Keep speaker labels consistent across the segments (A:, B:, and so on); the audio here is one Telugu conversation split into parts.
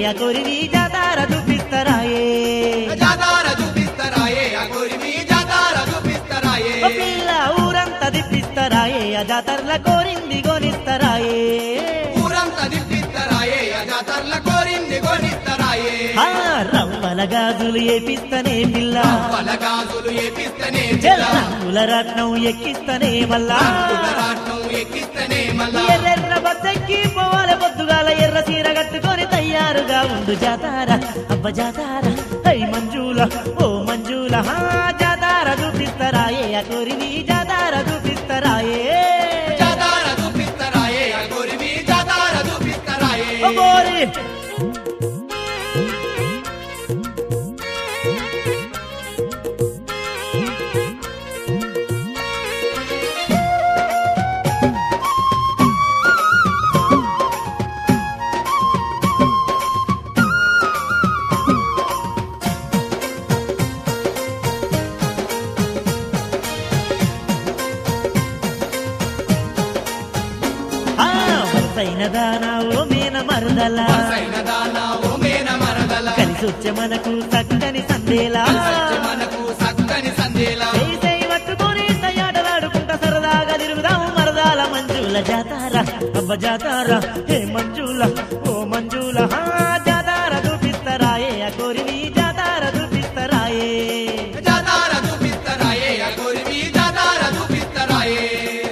A: ఆ కొరివి జాతార చూపిస్తరాయే
B: జాతార చూపిస్తరాయే ఆ కొరివి జాతార చూపిస్తరాయే
A: ఓ పిల్ల ఊరంతా దిప్పిస్తరాయే ఆ జాతరల కోరింది గోనిస్తరాయే
B: ఊరంతా దిప్పిస్తరాయే ఆ జాతరల కోరింది కొనిస్తరాయే
A: ఆ రవ్వల గాజులు ఏపిస్తనే పిల్ల
B: పలగాజులు ఏపిస్తనే
A: జల్లంగుల రత్నం ఎక్కిస్తనే మల్లా
B: రాట్నం ఎక్కిస్తనే మళ్ళా
A: ఎర్రెర్ర బస్సెక్కి పోవాలి పొద్దుగాల ఎర్ర సీర కట్టుకొని తయారుగా ఉండు జాతార అబ్బ జాతార హై మంజుల ఓ మంజుల హా జాతార చూపిస్తరాయే ఆ కోరివి జాతార చూపిస్తరాయే
B: జాతార చూపిస్తరాయే ఆ కొరివి జాతార చూపిస్తరాయే
A: ఓ గోరి ఆ వసైన దానా ఓ మేన మరదల
B: సైన దానా ఓ మేన మరదల
A: కలిసొచ్చే మనకు చక్కని సందేలా
B: సత్య మనకు సక్కని సందేలా
A: చేయి చేయి పట్టుకొని తయాడలాడుకుంటా సరదాగా తిరుగుదాం మరదాల మంజుల జాతార అబ్బ జాతార హే మంజుల ఓ మంజుల హా జాతార చూపిస్తరాయే ఆ కోరివి జాతార చూపిస్తరాయే
B: జాతార చూపిస్తరాయే ఆ కొరివి జాతార చూపిస్తరాయే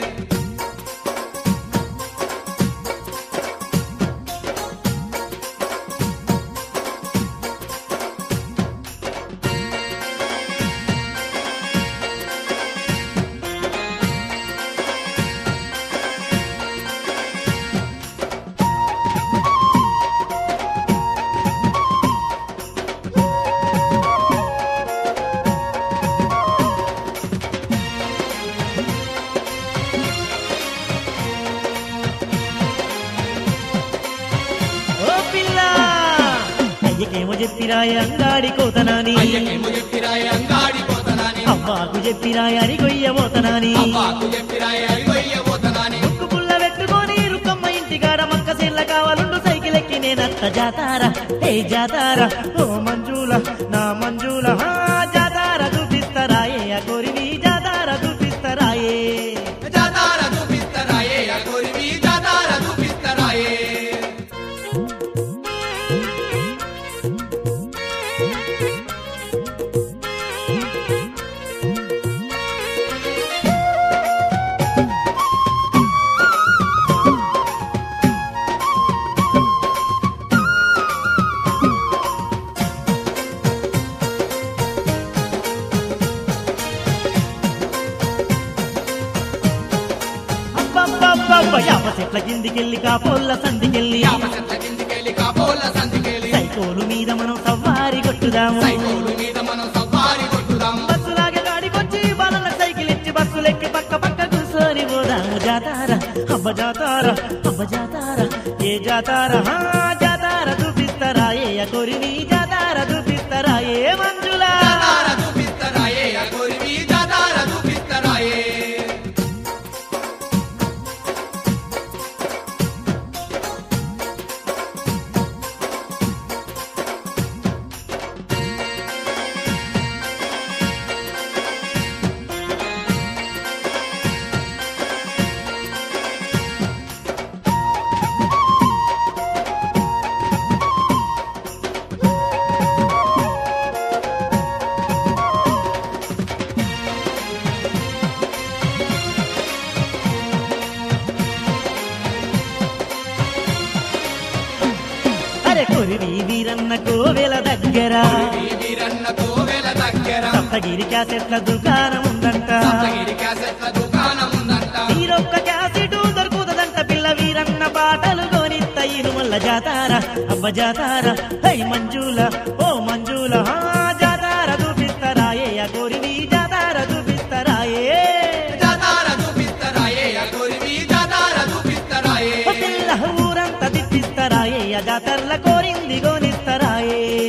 A: ఓ పిల్ల అయ్యకేమో చెప్పిరాయ అంగాడి కోతనాని
B: అయ్యకేమో చెప్పిరాయ అంగాడి పోతనాని
A: అవ్వాకు చెప్పిరాయ అని గొయ్యమోతనాని
B: అవ్వాకు చెప్పిరాయ అరిగొయ్య పోతనాని
A: ముక్కు పుల్ల పెట్టుకొని రుక్కమ్మ ఇంటికాడ మక్క సెల్ల కావాలుండు సైకిల్ ఎక్కి నేనత్త జాతార ఏ జాతార ఓ మంజుల నా మంజుల హా జాతార చూపిస్తరాయే ఆ కోరివి జాతార చూపిస్తరాయే
B: జాతార చూపిస్తరాయే ఆ కొరివి జాతార చూపిస్తరాయే
A: అబ్బబ్బబ్బబ్బ యాప చెట్ల కిందికెళ్ళి కాపోళ్ళ సందికెళ్ళి
B: యాప చెట్ల కిందికెళ్ళి కాపోల సందికెళ్ళి
A: సైకోలు మీద మనం సవ్వారి కొట్టుదాము
B: సైకోలు మీద మనం సఫారీ కొట్టుదాం
A: బస్సులాగా గాడికొచ్చి బాలల సైకిల్ ఇచ్చి బస్సులెక్కి పక్క పక్క కూర్చొని పోదాము జాతార అబ్బ జాతార అబ్బ జాతార ఏ జాతార హా జాతార చూపిస్తారా ఏ కొరివి జాతార చూపిస్తారా ఏ మంజులా
B: జాతార చూపిస్తరాయే ఆ కొరివి జాతార చూపిస్తరాయే
A: అరే కొరివి వీరన్న కోవెల దగ్గర
B: ఈ వీరన్న కోవెల దగ్గర
A: సప్తగిరి క్యాసెట్ల దుకాణం ఉందంట
B: సప్తగిరి క్యాసెట్ల దుకాణం ఉందంట
A: వీరొక్క క్యాసెట్ దొరుకుతుందంట పిల్ల వీరన్న పాటలు గోనిత్త ఇరుమల్ల జాతార అబ్బ జాతార హై మంజుల ఓ మంజుల హా జాతార చూపిస్తారా ఏ కొరివి జాతార చూపిస్తారా ఏ
B: జాతార చూపిస్తరాయే ఆ కొరివి జాతార చూపిస్తరాయే
A: ఓ పిల్ల ఊరంతా తిప్పిస్తారా ఏ జాతరల కోరింది గోనిస్తారా ఏ